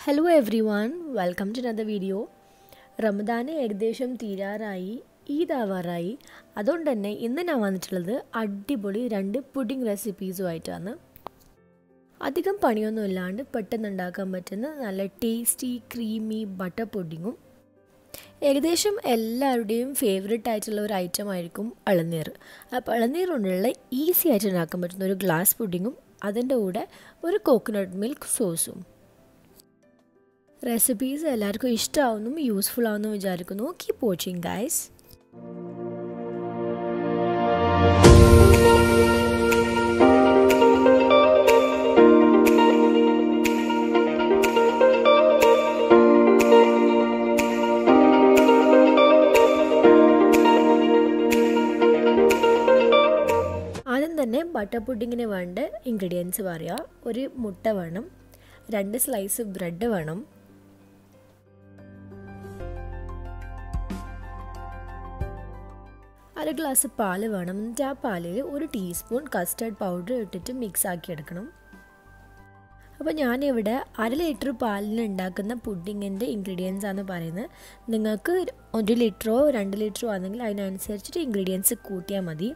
hello everyone welcome to another video റമദാന് ഏകദേശം തീരാറായി ഈദ് ആവാറായി അതുകൊണ്ട് തന്നെ ഇന്ന് ഞാൻ വന്നിട്ടുള്ളത് അടിപൊളി രണ്ട് പുഡിംഗ് റെസിപ്പീസുമായിട്ടാണ് അധികം പണിയൊന്നും ഇല്ലാണ്ട് പെട്ടെന്ന് ഉണ്ടാക്കാൻ പറ്റുന്ന നല്ല ടേസ്റ്റി ക്രീമി ബട്ടർ പുഡിങ്ങും ഏകദേശം എല്ലാവരുടെയും ഫേവററ്റ് ആയിട്ടുള്ള ഒരു ഐറ്റം ആയിരിക്കും ഇളനീർ അപ്പോൾ ഇളനീർ കൊണ്ടുള്ള ഈസി ആയിട്ട് ഉണ്ടാക്കാൻ പറ്റുന്ന ഒരു ഗ്ലാസ് പുഡിങ്ങും അതിൻ്റെ കൂടെ ഒരു കോക്കനട്ട് മിൽക്ക് സോസും റെസിപ്പീസ് എല്ലാവർക്കും ഇഷ്ടമാവുന്നു യൂസ്ഫുൾ ആവുന്നു വിചാരിക്കുന്നു കീപ് വാച്ചിങ് ഗൈസ് ആദ്യം തന്നെ ബട്ടർ പുഡിങ്ങിന് വേണ്ട ഇൻഗ്രീഡിയൻസ് പറയാം ഒരു മുട്ട വേണം രണ്ട് സ്ലൈസ് ബ്രെഡ് വേണം അര ഗ്ലാസ് പാല് വേണം എന്നിട്ട് ആ പാലിൽ ഒരു ടീസ്പൂൺ കസ്റ്റർഡ് പൗഡർ ഇട്ടിട്ട് മിക്സ് ആക്കി എടുക്കണം അപ്പോൾ ഞാനിവിടെ അര ലിറ്റർ പാലിന് ഉണ്ടാക്കുന്ന പുഡിങ്ങിൻ്റെ ഇൻഗ്രീഡിയൻസ് ആണ് പറയുന്നത് നിങ്ങൾക്ക് ഒരു ലിറ്ററോ രണ്ട് ലിറ്ററോ ആണെങ്കിൽ അതിനനുസരിച്ചിട്ട് ഇൻഗ്രീഡിയൻസ് കൂട്ടിയാൽ മതി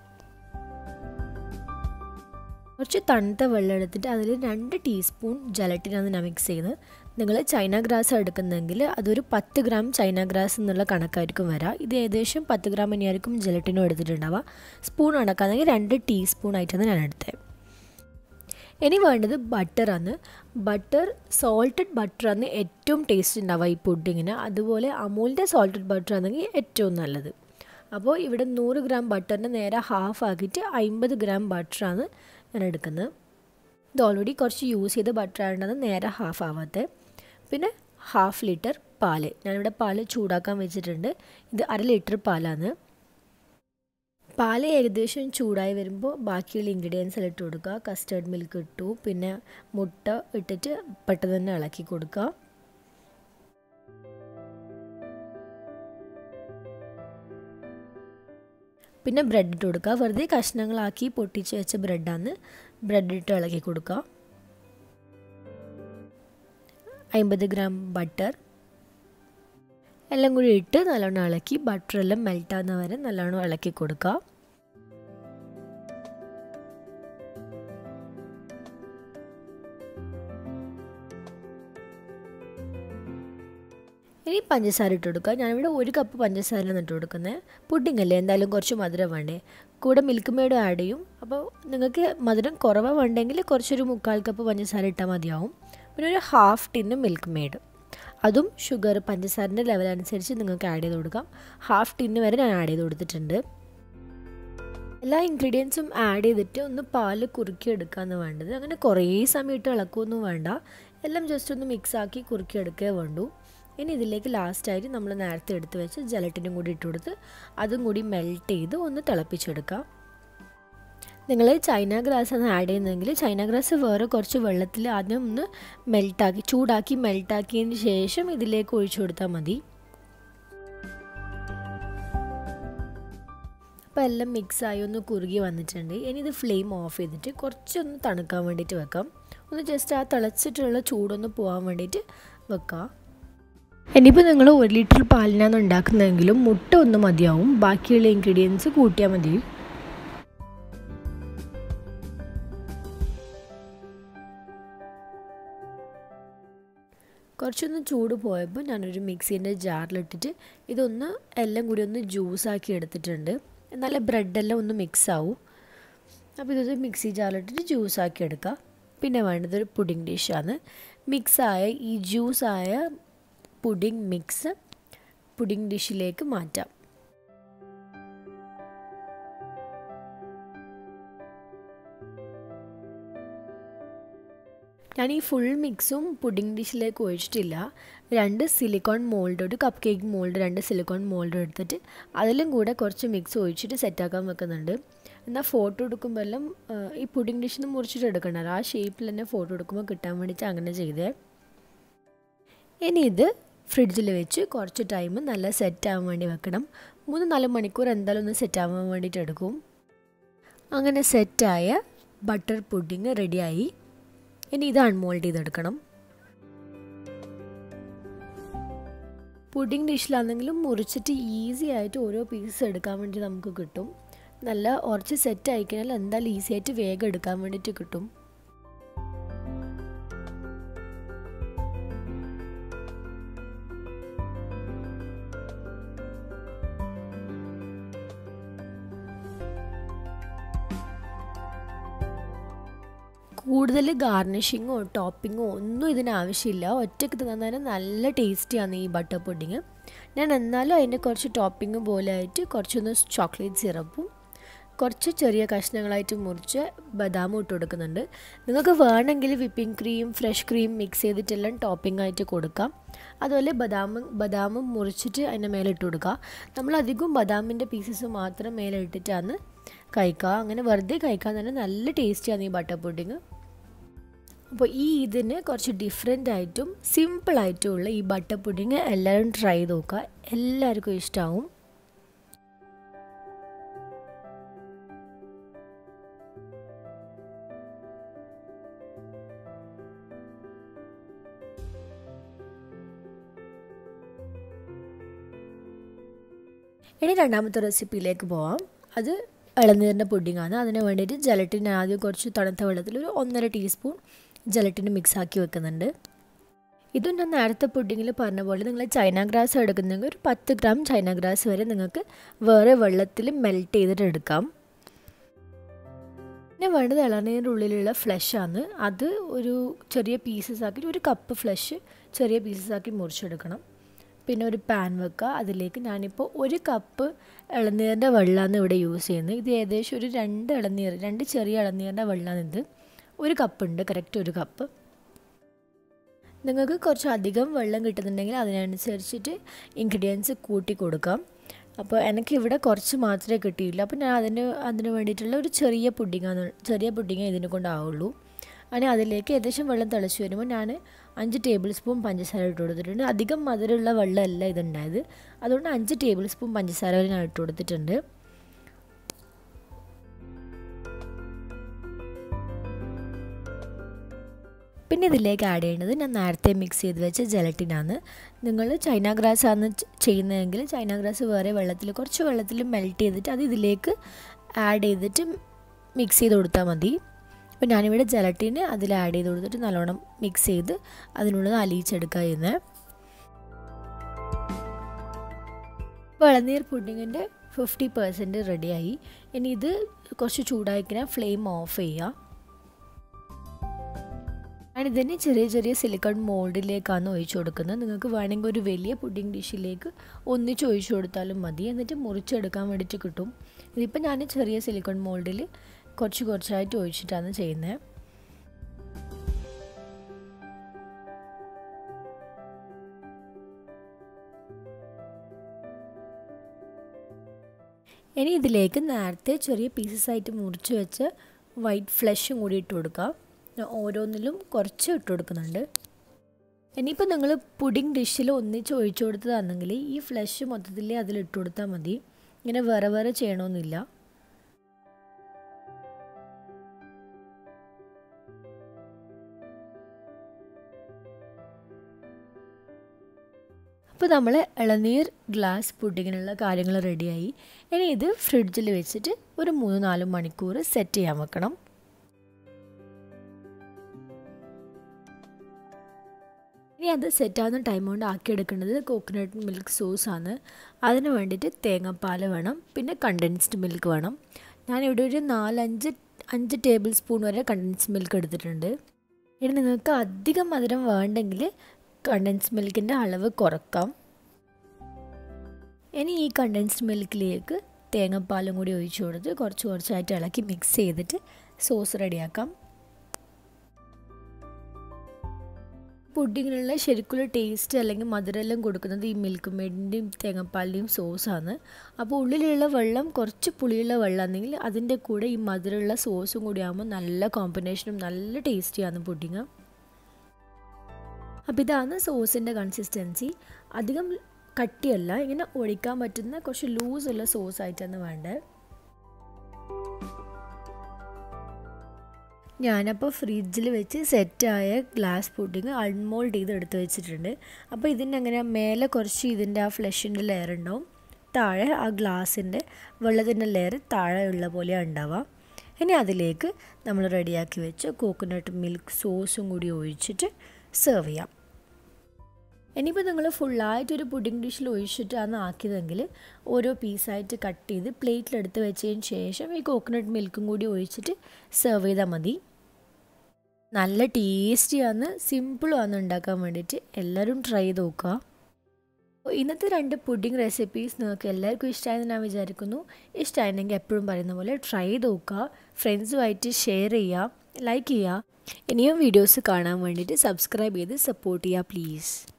കുറച്ച് തണുത്ത വെള്ളം എടുത്തിട്ട് അതിൽ രണ്ട് ടീസ്പൂൺ ജലറ്റിനാണ് ഞാൻ മിക്സ് ചെയ്യുന്നത് നിങ്ങൾ ചൈന ഗ്രാസ് എടുക്കുന്നെങ്കിൽ അതൊരു പത്ത് ഗ്രാം ചൈന ഗ്രാസ് എന്നുള്ള കണക്കായിരിക്കും വരാം ഇത് ഏകദേശം പത്ത് ഗ്രാം തന്നെയായിരിക്കും ജലറ്റിനും എടുത്തിട്ടുണ്ടാവുക സ്പൂൺ കണക്കാണെങ്കിൽ രണ്ട് ടീസ്പൂൺ ആയിട്ടാണ് ഞാൻ എടുത്തത് ഇനി വേണ്ടത് ബട്ടറാണ് ബട്ടർ സോൾട്ടഡ് ബട്ടറാണ് ഏറ്റവും ടേസ്റ്റ് ഉണ്ടാവുക ഈ പുഡിങ്ങിന് അതുപോലെ അമൂലിൻ്റെ സോൾട്ടഡ് ബട്ടർ ആണെങ്കിൽ ഏറ്റവും നല്ലത് അപ്പോൾ ഇവിടെ നൂറ് ഗ്രാം ബട്ടറിന് നേരെ ഹാഫ് ആക്കിയിട്ട് അമ്പത് ഗ്രാം ബട്ടറാണ് ഞാൻ എടുക്കുന്നത് ഇത് ഓൾറെഡി കുറച്ച് യൂസ് ചെയ്ത ബട്ടർ ആയതുകൊണ്ടാണ് നേരെ ഹാഫ് ആവാത്തത് പിന്നെ ഹാഫ് ലിറ്റർ പാല് ഞാനിവിടെ പാല് ചൂടാക്കാൻ വെച്ചിട്ടുണ്ട് ഇത് അര ലിറ്റർ പാലാണ് പാല് ഏകദേശം ചൂടായി വരുമ്പോൾ ബാക്കിയുള്ള ഇൻഗ്രീഡിയൻസ് എല്ലാം ഇട്ട് കൊടുക്കുക കസ്റ്റേർഡ് മിൽക്ക് ഇട്ടു പിന്നെ മുട്ട ഇട്ടിട്ട് പെട്ടെന്ന് തന്നെ ഇളക്കി കൊടുക്കുക പിന്നെ ബ്രെഡ് ഇട്ട് കൊടുക്കുക വെറുതെ കഷ്ണങ്ങളാക്കി പൊട്ടിച്ച് വെച്ച ബ്രെഡാണ് ബ്രെഡ് ഇട്ട് ഇളക്കി കൊടുക്കുക അമ്പത് ഗ്രാം ബട്ടർ എല്ലാം കൂടി ഇട്ട് നല്ലോണം ഇളക്കി ബട്ടറെല്ലാം മെൽറ്റാകുന്ന വരെ നല്ലോണം ഇളക്കി കൊടുക്കുക ഇനി പഞ്ചസാര ഇട്ട് കൊടുക്കുക ഞാനിവിടെ ഒരു കപ്പ് പഞ്ചസാരയാണ് ഇട്ട് കൊടുക്കുന്നത് പുഡിംഗ് അല്ലേ എന്തായാലും കുറച്ച് മധുരം വേണ്ടേ കൂടെ മിൽക്ക് മെയ്ഡും ആഡ് ചെയ്യും അപ്പോൾ നിങ്ങൾക്ക് മധുരം കുറവ് വേണ്ടെങ്കിൽ കുറച്ചൊരു മുക്കാൽ കപ്പ് പഞ്ചസാര ഇട്ടാൽ മതിയാവും പിന്നെ ഒരു ഹാഫ് ടിന്ന് മിൽക്ക് മെയ്ഡ് അതും ഷുഗർ പഞ്ചസാരൻ്റെ ലെവൽ അനുസരിച്ച് നിങ്ങൾക്ക് ആഡ് ചെയ്ത് കൊടുക്കാം ഹാഫ് ടിന്ന് വരെ ഞാൻ ആഡ് ചെയ്ത് കൊടുത്തിട്ടുണ്ട് എല്ലാ ഇൻഗ്രീഡിയൻസും ആഡ് ചെയ്തിട്ട് ഒന്ന് പാല് കുറുക്കി എടുക്കാമെന്ന് വേണ്ടത് അങ്ങനെ കുറേ സമയം ഇട്ട് ഇളക്കുകയൊന്നും വേണ്ട എല്ലാം ജസ്റ്റ് ഒന്ന് മിക്സ് ആക്കി കുറുക്കി എടുക്കേ വേണ്ടൂ ഇനി ഇതിലേക്ക് ലാസ്റ്റായിട്ട് നമ്മൾ നേരത്തെ എടുത്ത് വെച്ച് ജലറ്റിനും കൂടി ഇട്ട് കൊടുത്ത് അതും കൂടി മെൽറ്റ് ചെയ്ത് ഒന്ന് തിളപ്പിച്ചെടുക്കാം നിങ്ങൾ ചൈന ഗ്രാസ് ആണ് ആഡ് ചെയ്യുന്നതെങ്കിൽ ചൈന ഗ്രാസ് വേറെ കുറച്ച് വെള്ളത്തിൽ ആദ്യം ഒന്ന് മെൽട്ടാക്കി ചൂടാക്കി മെൽട്ടാക്കിയതിന് ശേഷം ഇതിലേക്ക് ഒഴിച്ചു കൊടുത്താൽ മതി അപ്പോൾ എല്ലാം മിക്സായി ഒന്ന് കുറുകി വന്നിട്ടുണ്ട് ഇനി ഇത് ഫ്ലെയിം ഓഫ് ചെയ്തിട്ട് കുറച്ചൊന്ന് തണുക്കാൻ വേണ്ടിയിട്ട് വെക്കാം ഒന്ന് ജസ്റ്റ് ആ തിളച്ചിട്ടുള്ള ചൂടൊന്ന് പോകാൻ വേണ്ടിയിട്ട് വെക്കാം ഇനിയിപ്പോൾ നിങ്ങൾ ഒരു ലിറ്റർ പാലിനാണ് ഉണ്ടാക്കുന്നതെങ്കിലും മുട്ട ഒന്ന് മതിയാവും ബാക്കിയുള്ള ഇൻഗ്രീഡിയൻസ് കൂട്ടിയാൽ മതി കുറച്ചൊന്ന് ചൂട് പോയപ്പോൾ ഞാനൊരു മിക്സീൻ്റെ ജാറിലിട്ടിട്ട് ഇതൊന്ന് എല്ലാം കൂടി ഒന്ന് ജ്യൂസാക്കി എടുത്തിട്ടുണ്ട് നല്ല ബ്രെഡെല്ലാം ഒന്ന് മിക്സ് ആവും അപ്പോൾ ഇതൊരു മിക്സി ജാറിലിട്ടിട്ട് ജ്യൂസാക്കി എടുക്കുക പിന്നെ വേണ്ടത് ഒരു പുഡിംഗ് ഡിഷാണ് മിക്സായ ഈ ജ്യൂസായ പുഡിംഗ് മിക്സ് പുഡിംഗ് ഡിഷിലേക്ക് മാറ്റാം ഞാൻ ഈ ഫുൾ മിക്സും പുഡിംഗ് ഡിഷിലേക്ക് ഒഴിച്ചിട്ടില്ല രണ്ട് സിലിക്കോൺ മോൾഡ് ഒരു കപ്പ് കേക്ക് മോൾഡ് രണ്ട് സിലിക്കോൺ മോൾഡ് എടുത്തിട്ട് അതിലും കൂടെ കുറച്ച് മിക്സ് ഒഴിച്ചിട്ട് സെറ്റാക്കാൻ വെക്കുന്നുണ്ട് എന്നാൽ ഫോട്ടോ എടുക്കുമ്പോൾ എല്ലാം ഈ പുഡിംഗ് ഡിഷിൽ നിന്ന് മുറിച്ചിട്ട് എടുക്കണ്ട ആ ഷേപ്പിൽ തന്നെ ഫോട്ടോ എടുക്കുമ്പോൾ കിട്ടാൻ വേണ്ടിയിട്ട് അങ്ങനെ ചെയ്തേ ഇനി ഇത് ഫ്രിഡ്ജിൽ വെച്ച് കുറച്ച് ടൈം നല്ല സെറ്റ് ആവാൻ വേണ്ടി വെക്കണം മൂന്ന് നാല് മണിക്കൂർ എന്തായാലും ഒന്ന് സെറ്റ് ആവാൻ വേണ്ടിയിട്ട് എടുക്കും അങ്ങനെ സെറ്റായ ബട്ടർ പുഡിങ് റെഡിയായി ഇനി ഇത് അൺമോൾഡ് ചെയ്തെടുക്കണം പുഡിംഗ് ഡിഷിലാണെങ്കിലും മുറിച്ചിട്ട് ഈസി ആയിട്ട് ഓരോ പീസസ് എടുക്കാൻ വേണ്ടി നമുക്ക് കിട്ടും നല്ല ഉറച്ച് സെറ്റ് ആയിക്കഴിഞ്ഞാൽ എന്തായാലും ഈസി ആയിട്ട് വേഗം എടുക്കാൻ വേണ്ടിയിട്ട് കിട്ടും കൂടുതൽ ഗാർണിഷിങ്ങോ ടോപ്പിങ്ങോ ഒന്നും ഇതിന് ആവശ്യമില്ല ഒറ്റയ്ക്ക് തിന്നാൻ നല്ല ടേസ്റ്റിയാണ് ഈ ബട്ടർ പുഡിങ് ഞാൻ എന്നാലും അതിൻ്റെ കുറച്ച് ടോപ്പിംഗ് പോലെ ആയിട്ട് കുറച്ചൊന്ന് ചോക്ലേറ്റ് സിറപ്പും കുറച്ച് ചെറിയ കഷ്ണങ്ങളായിട്ട് മുറിച്ച് ബദാമും ഇട്ട് കൊടുക്കുന്നുണ്ട് നിങ്ങൾക്ക് വേണമെങ്കിൽ whipping cream fresh cream mix ചെയ്തിട്ടെല്ലാം ടോപ്പിംഗ് ആയിട്ട് കൊടുക്കാം അതുപോലെ ബദാം ബദാമും മുറിച്ചിട്ട് അതിൻ്റെ മേലെ ഇട്ട് കൊടുക്കുക നമ്മൾ അധികം ബദാമിൻ്റെ പീസസ് മാത്രം മേലെ ഇട്ടിട്ടാണ് കഴിക്കുക അങ്ങനെ വെറുതെ കഴിക്കാൻ തന്നെ നല്ല ടേസ്റ്റിയാണ് ഈ ബട്ടർ പുഡിങ് അപ്പോൾ ഈ ഇതിന് കുറച്ച് ഡിഫറെൻ്റ് ആയിട്ടും സിമ്പിളായിട്ടും ഉള്ള ഈ ബട്ടർ പുഡിങ് എല്ലാവരും ട്രൈ ചെയ്ത് നോക്കുക എല്ലാവർക്കും ഇഷ്ടമാവും ഇനി രണ്ടാമത്തെ റെസിപ്പിയിലേക്ക് പോവാം അത് ഇളനീരിൻ്റെ പുഡിങ്ങാണ് അതിന് വേണ്ടിയിട്ട് ജലറ്റിൻ ആദ്യം കുറച്ച് തണുത്ത വെള്ളത്തിൽ ഒരു ഒന്നര ടീസ്പൂൺ ജലറ്റിൻ മിക്സ് ആക്കി വെക്കുന്നുണ്ട് ഇതും ഞാൻ നേരത്തെ പുഡിങ്ങിൽ പറഞ്ഞ പോലെ നിങ്ങൾ ചൈന ഗ്രാസ് എടുക്കുന്നെങ്കിൽ ഒരു പത്ത് ഗ്രാം ചൈന ഗ്രാസ് വരെ നിങ്ങൾക്ക് വേറെ വെള്ളത്തിൽ മെൽറ്റ് ചെയ്തിട്ട് എടുക്കാം പിന്നെ വേണ്ടത് ഇളനീരിൻ്റെ ഉള്ളിലുള്ള ഫ്ലഷാണ് അത് ഒരു ചെറിയ പീസസ് ആക്കി ഒരു കപ്പ് ഫ്ലഷ് ചെറിയ പീസസ് ആക്കി മുറിച്ചെടുക്കണം പിന്നെ ഒരു പാൻ വെക്കുക അതിലേക്ക് ഞാനിപ്പോൾ ഒരു കപ്പ് ഇളനീരിൻ്റെ വെള്ളമാണ് ഇവിടെ യൂസ് ചെയ്യുന്നത് ഇത് ഏകദേശം ഒരു രണ്ട് ഇളനീർ രണ്ട് ചെറിയ ഇളനീരിൻ്റെ വെള്ളമാണ് ഇത് ഒരു കപ്പ് ഉണ്ട് കറക്റ്റ് ഒരു കപ്പ് നിങ്ങൾക്ക് കുറച്ച് അധികം വെള്ളം കിട്ടുന്നുണ്ടെങ്കിൽ അതിനനുസരിച്ചിട്ട് ഇൻഗ്രീഡിയൻസ് കൂട്ടി കൊടുക്കാം അപ്പോൾ എനിക്കിവിടെ കുറച്ച് മാത്രമേ കിട്ടിയില്ല അപ്പോൾ ഞാൻ അതിന് അതിന് വേണ്ടിയിട്ടുള്ള ഒരു ചെറിയ പുഡിങ്ങാണ് ചെറിയ പുഡിങ്ങേ ഇതിനെ കൊണ്ടാവുള്ളൂ അങ്ങനെ അതിലേക്ക് ഏകദേശം വെള്ളം തിളച്ച് വരുമ്പോൾ ഞാൻ അഞ്ച് ടേബിൾ സ്പൂൺ പഞ്ചസാര ഇട്ട് കൊടുത്തിട്ടുണ്ട് അധികം മധുരമുള്ള വെള്ളമല്ല ഇതുണ്ടായത് അതുകൊണ്ട് അഞ്ച് ടേബിൾ സ്പൂൺ പഞ്ചസാര വരെ ഞാൻ ഇട്ട് കൊടുത്തിട്ടുണ്ട് പിന്നെ ഇതിലേക്ക് ആഡ് ചെയ്യേണ്ടത് ഞാൻ നേരത്തെ മിക്സ് ചെയ്ത് വെച്ച ജലറ്റിനാണ് നിങ്ങൾ ചൈന ഗ്രാസ് ആണ് ചെയ്യുന്നതെങ്കിൽ ചൈന ഗ്രാസ് വേറെ വെള്ളത്തിൽ കുറച്ച് വെള്ളത്തിൽ മെൽറ്റ് ചെയ്തിട്ട് അത് ഇതിലേക്ക് ആഡ് ചെയ്തിട്ട് മിക്സ് ചെയ്ത് കൊടുത്താൽ മതി അപ്പോൾ ഞാനിവിടെ ജലറ്റിന് അതിൽ ആഡ് ചെയ്ത് കൊടുത്തിട്ട് നല്ലോണം മിക്സ് ചെയ്ത് അതിനുള്ളത് അലിയിച്ചെടുക്കുക ചെയ്യുന്നത് അപ്പോൾ ഇളനീർ പുഡിങ്ങിൻ്റെ ഫിഫ്റ്റി പെർസെൻറ്റ് റെഡിയായി ഇനി ഇത് കുറച്ച് ചൂടാക്കിയാൽ ഫ്ലെയിം ഓഫ് ചെയ്യുക ഞാനിതിന് ചെറിയ ചെറിയ സിലിക്കൺ മോൾഡിലേക്കാണ് ഒഴിച്ചു കൊടുക്കുന്നത് നിങ്ങൾക്ക് വേണമെങ്കിൽ ഒരു വലിയ പുഡിംഗ് ഡിഷിലേക്ക് ഒന്നിച്ച് ഒഴിച്ചു കൊടുത്താലും മതി എന്നിട്ട് മുറിച്ചെടുക്കാൻ വേണ്ടിയിട്ട് കിട്ടും ഇതിപ്പോൾ ഞാൻ ചെറിയ സിലിക്കൺ മോൾഡിൽ കുറച്ച് കുറച്ചായിട്ട് ഒഴിച്ചിട്ടാണ് ചെയ്യുന്നത് ഇനി ഇതിലേക്ക് നേരത്തെ ചെറിയ പീസസ് ആയിട്ട് മുറിച്ച് വെച്ച് വൈറ്റ് ഫ്ലഷും കൂടി ഇട്ട് കൊടുക്കാം ഓരോന്നിലും കുറച്ച് ഇട്ട് കൊടുക്കുന്നുണ്ട് ഇനിയിപ്പോൾ നിങ്ങൾ പുഡിംഗ് ഡിഷിൽ ഒന്നിച്ച് ഒഴിച്ചു കൊടുത്തതാണെങ്കിൽ ഈ ഫ്ലഷ് മൊത്തത്തിൽ അതിൽ ഇട്ട് കൊടുത്താൽ മതി ഇങ്ങനെ വേറെ വേറെ ചെയ്യണമെന്നില്ല അപ്പോൾ നമ്മൾ ഇളനീർ ഗ്ലാസ് പുഡിങ്ങിനുള്ള കാര്യങ്ങൾ റെഡിയായി ഇനി ഇത് ഫ്രിഡ്ജിൽ വെച്ചിട്ട് ഒരു മൂന്ന് നാല് മണിക്കൂർ സെറ്റ് ചെയ്യാൻ വെക്കണം ഇനി അത് സെറ്റാകുന്ന ടൈം കൊണ്ട് ആക്കിയെടുക്കേണ്ടത് കോക്കനട്ട് മിൽക്ക് സോസാണ് അതിന് വേണ്ടിയിട്ട് തേങ്ങാപ്പാൽ വേണം പിന്നെ കണ്ടൻസ്ഡ് മിൽക്ക് വേണം ഞാനിവിടെ ഒരു നാലഞ്ച് അഞ്ച് ടേബിൾ സ്പൂൺ വരെ കണ്ടൻസ്ഡ് മിൽക്ക് എടുത്തിട്ടുണ്ട് ഇനി നിങ്ങൾക്ക് അധികം മധുരം വേണ്ടെങ്കിൽ കണ്ടൻസ്ഡ് മിൽക്കിൻ്റെ അളവ് കുറക്കാം ഇനി ഈ കണ്ടൻസ്ഡ് മിൽക്കിലേക്ക് തേങ്ങാപ്പാലും കൂടി ഒഴിച്ചു കൊടുത്ത് കുറച്ച് കുറച്ചായിട്ട് ഇളക്കി മിക്സ് ചെയ്തിട്ട് സോസ് റെഡിയാക്കാം പുഡിങ്ങിനുള്ള ശരിക്കുള്ള ടേസ്റ്റ് അല്ലെങ്കിൽ മധുരമെല്ലാം കൊടുക്കുന്നത് ഈ മിൽക്ക് മെയ്ഡിൻ്റെയും തേങ്ങാപ്പാലിൻ്റെയും സോസാണ് അപ്പോൾ ഉള്ളിലുള്ള വെള്ളം കുറച്ച് പുളിയുള്ള വെള്ളമാണെങ്കിൽ അതിൻ്റെ കൂടെ ഈ മധുരമുള്ള സോസും കൂടി ആകുമ്പോൾ നല്ല കോമ്പിനേഷനും നല്ല ടേസ്റ്റിയാണ് പുഡിങ് അപ്പോൾ ഇതാണ് സോസിൻ്റെ കൺസിസ്റ്റൻസി അധികം കട്ടിയല്ല ഇങ്ങനെ ഒഴിക്കാൻ പറ്റുന്ന കുറച്ച് ലൂസുള്ള സോസ് ആയിട്ടാണ് വേണ്ടത് ഞാനപ്പോൾ ഫ്രിഡ്ജിൽ വെച്ച് സെറ്റായ ഗ്ലാസ് പുഡിങ് അൺമോൾഡ് ചെയ്ത് എടുത്ത് വെച്ചിട്ടുണ്ട് അപ്പോൾ ഇതിൻ്റെ അങ്ങനെ മേലെ കുറച്ച് ഇതിൻ്റെ ആ ഫ്ലഷിൻ്റെ ലെയർ ഉണ്ടാവും താഴെ ആ ഗ്ലാസിൻ്റെ വെള്ളത്തിൻ്റെ ലെയർ താഴെ ഉള്ള പോലെയാണ് ഉണ്ടാവുക ഇനി അതിലേക്ക് നമ്മൾ റെഡിയാക്കി വെച്ച കോക്കനട്ട് മിൽക്ക് സോസും കൂടി ഒഴിച്ചിട്ട് സെർവ് ചെയ്യാം ഇനിയിപ്പോൾ നിങ്ങൾ ഫുള്ളായിട്ടൊരു പുഡിംഗ് ഡിഷിൽ ഒഴിച്ചിട്ടാണ് ആക്കിയതെങ്കിൽ ഓരോ പീസായിട്ട് കട്ട് ചെയ്ത് പ്ലേറ്റിലെടുത്ത് വെച്ചതിന് ശേഷം ഈ കോക്കനട്ട് മിൽക്കും കൂടി ഒഴിച്ചിട്ട് സെർവ് ചെയ്താൽ മതി നല്ല ടേസ്റ്റിയാണ് സിമ്പിളുമാണ് ഉണ്ടാക്കാൻ വേണ്ടിയിട്ട് എല്ലാവരും ട്രൈ ചെയ്ത് നോക്കുക ഇന്നത്തെ രണ്ട് പുഡിംഗ് റെസിപ്പീസ് നിങ്ങൾക്ക് എല്ലാവർക്കും ഇഷ്ടമായെന്ന് ഞാൻ വിചാരിക്കുന്നു ഇഷ്ടമായിരുന്നെങ്കിൽ എപ്പോഴും പറയുന്ന പോലെ ട്രൈ ചെയ്ത് നോക്കുക ഫ്രണ്ട്സുമായിട്ട് ഷെയർ ചെയ്യുക ലൈക്ക് ചെയ്യുക ഇനിയും വീഡിയോസ് കാണാൻ വേണ്ടിയിട്ട് സബ്സ്ക്രൈബ് ചെയ്ത് സപ്പോർട്ട് ചെയ്യുക പ്ലീസ്